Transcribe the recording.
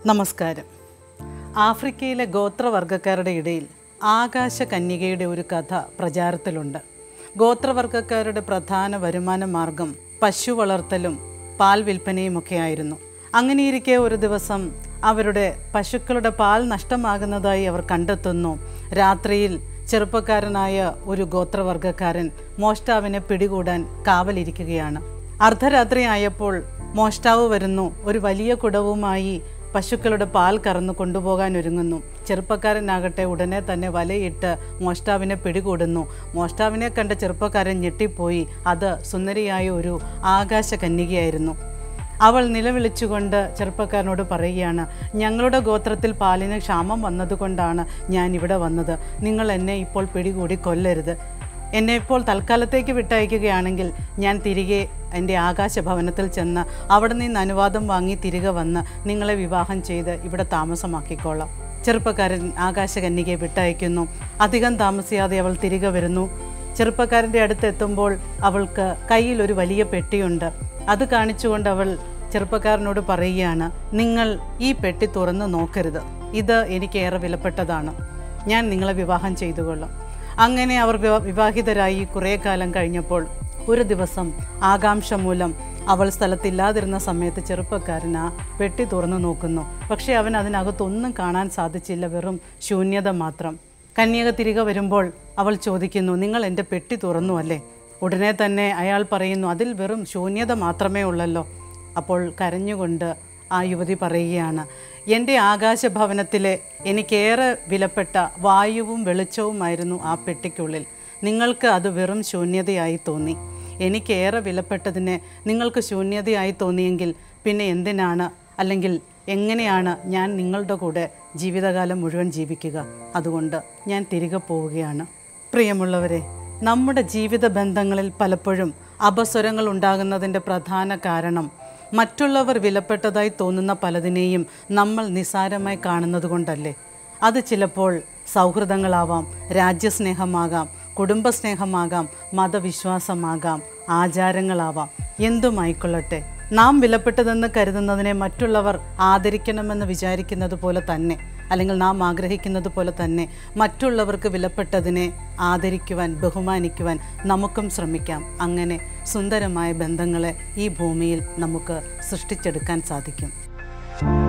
നമസ്കാരം ആഫ്രിക്കയിലെ ഗോത്രവർഗക്കാരുടെ ഇടയിൽ ആകാശ കന്യകയുടെ ഒരു കഥ പ്രചാരത്തിലുണ്ട് ഗോത്രവർഗക്കാരുടെ പ്രധാന വരുമാന മാർഗം പശു വളർത്തലും പാൽ വിൽപ്പനയുമൊക്കെ ആയിരുന്നു അങ്ങനെയിരിക്കെ ഒരു ദിവസം അവരുടെ പശുക്കളുടെ പാൽ നഷ്ടമാകുന്നതായി അവർ കണ്ടെത്തുന്നു രാത്രിയിൽ ചെറുപ്പക്കാരനായ ഒരു ഗോത്രവർഗക്കാരൻ മോഷ്ടാവിനെ പിടികൂടാൻ കാവലിരിക്കുകയാണ് അർദ്ധരാത്രി ആയപ്പോൾ മോഷ്ടാവ് വരുന്നു ഒരു വലിയ കുടവുമായി പശുക്കളുടെ പാൽ കറന്നു കൊണ്ടുപോകാൻ ഒരുങ്ങുന്നു ചെറുപ്പക്കാരനാകട്ടെ ഉടനെ തന്നെ വലയിട്ട് മോഷ്ടാവിനെ പിടികൂടുന്നു മോഷ്ടാവിനെ കണ്ട ചെറുപ്പക്കാരൻ ഞെട്ടിപ്പോയി അത് സുന്ദരിയായ ഒരു ആകാശ കന്യകയായിരുന്നു അവൾ നിലവിളിച്ചുകൊണ്ട് ചെറുപ്പക്കാരനോട് പറയുകയാണ് ഞങ്ങളുടെ ഗോത്രത്തിൽ പാലിന് ക്ഷാമം വന്നതുകൊണ്ടാണ് ഞാൻ ഇവിടെ വന്നത് നിങ്ങൾ എന്നെ ഇപ്പോൾ പിടികൂടി കൊല്ലരുത് എന്നെ ഇപ്പോൾ തൽക്കാലത്തേക്ക് വിട്ടയക്കുകയാണെങ്കിൽ ഞാൻ തിരികെ എൻ്റെ ആകാശഭവനത്തിൽ ചെന്ന് അവിടെ നിന്ന് അനുവാദം വാങ്ങി തിരികെ വന്ന് നിങ്ങളെ വിവാഹം ചെയ്ത് ഇവിടെ താമസമാക്കിക്കോളാം ചെറുപ്പക്കാരൻ ആകാശകന്യകയെ വിട്ടയക്കുന്നു അധികം താമസിയാതെ അവൾ തിരികെ വരുന്നു ചെറുപ്പക്കാരൻ്റെ അടുത്ത് എത്തുമ്പോൾ അവൾക്ക് കയ്യിൽ ഒരു വലിയ പെട്ടിയുണ്ട് അത് കാണിച്ചുകൊണ്ട് അവൾ ചെറുപ്പക്കാരനോട് പറയുകയാണ് നിങ്ങൾ ഈ പെട്ടി തുറന്ന് നോക്കരുത് ഇത് എനിക്ക് ഏറെ വിലപ്പെട്ടതാണ് ഞാൻ നിങ്ങളെ വിവാഹം ചെയ്തുകൊള്ളാം അങ്ങനെ അവർ വിവാ- വിവാഹിതരായി കുറേ കാലം കഴിഞ്ഞപ്പോൾ ഒരു ദിവസം ആകാംക്ഷ മൂലം അവൾ സ്ഥലത്തില്ലാതിരുന്ന സമയത്ത് ചെറുപ്പക്കാരൻ ആ പെട്ടി തുറന്നു നോക്കുന്നു പക്ഷേ അവൻ അതിനകത്തൊന്നും കാണാൻ സാധിച്ചില്ല വെറും ശൂന്യത മാത്രം കന്യക തിരികെ വരുമ്പോൾ അവൾ ചോദിക്കുന്നു നിങ്ങൾ എൻ്റെ പെട്ടി തുറന്നു അല്ലേ ഉടനെ തന്നെ അയാൾ പറയുന്നു അതിൽ വെറും ശൂന്യത മാത്രമേ ഉള്ളല്ലോ അപ്പോൾ കരഞ്ഞുകൊണ്ട് ആ യുവതി പറയുകയാണ് എൻ്റെ ആകാശഭവനത്തിലെ എനിക്കേറെ വിലപ്പെട്ട വായുവും വെളിച്ചവുമായിരുന്നു ആ പെട്ടിക്കുള്ളിൽ നിങ്ങൾക്ക് അത് വെറും ശൂന്യതയായി തോന്നി എനിക്കേറെ വിലപ്പെട്ടതിനെ നിങ്ങൾക്ക് ശൂന്യതയായി തോന്നിയെങ്കിൽ പിന്നെ എന്തിനാണ് അല്ലെങ്കിൽ എങ്ങനെയാണ് ഞാൻ നിങ്ങളുടെ കൂടെ ജീവിതകാലം മുഴുവൻ ജീവിക്കുക അതുകൊണ്ട് ഞാൻ തിരികെ പോവുകയാണ് പ്രിയമുള്ളവരെ നമ്മുടെ ജീവിത ബന്ധങ്ങളിൽ പലപ്പോഴും അപസ്വരങ്ങൾ ഉണ്ടാകുന്നതിൻ്റെ പ്രധാന കാരണം മറ്റുള്ളവർ വിലപ്പെട്ടതായി തോന്നുന്ന പലതിനെയും നമ്മൾ നിസ്സാരമായി കാണുന്നത് കൊണ്ടല്ലേ അത് ചിലപ്പോൾ സൗഹൃദങ്ങളാവാം രാജ്യസ്നേഹമാകാം കുടുംബസ്നേഹമാകാം മതവിശ്വാസമാകാം ആചാരങ്ങളാവാം എന്തുമായിക്കൊള്ളട്ടെ നാം വിലപ്പെട്ടതെന്ന് കരുതുന്നതിനെ മറ്റുള്ളവർ ആദരിക്കണമെന്ന് വിചാരിക്കുന്നത് പോലെ തന്നെ അല്ലെങ്കിൽ നാം ആഗ്രഹിക്കുന്നത് പോലെ തന്നെ മറ്റുള്ളവർക്ക് വിലപ്പെട്ടതിനെ ആദരിക്കുവാൻ ബഹുമാനിക്കുവാൻ നമുക്കും ശ്രമിക്കാം അങ്ങനെ സുന്ദരമായ ബന്ധങ്ങളെ ഈ ഭൂമിയിൽ നമുക്ക് സൃഷ്ടിച്ചെടുക്കാൻ സാധിക്കും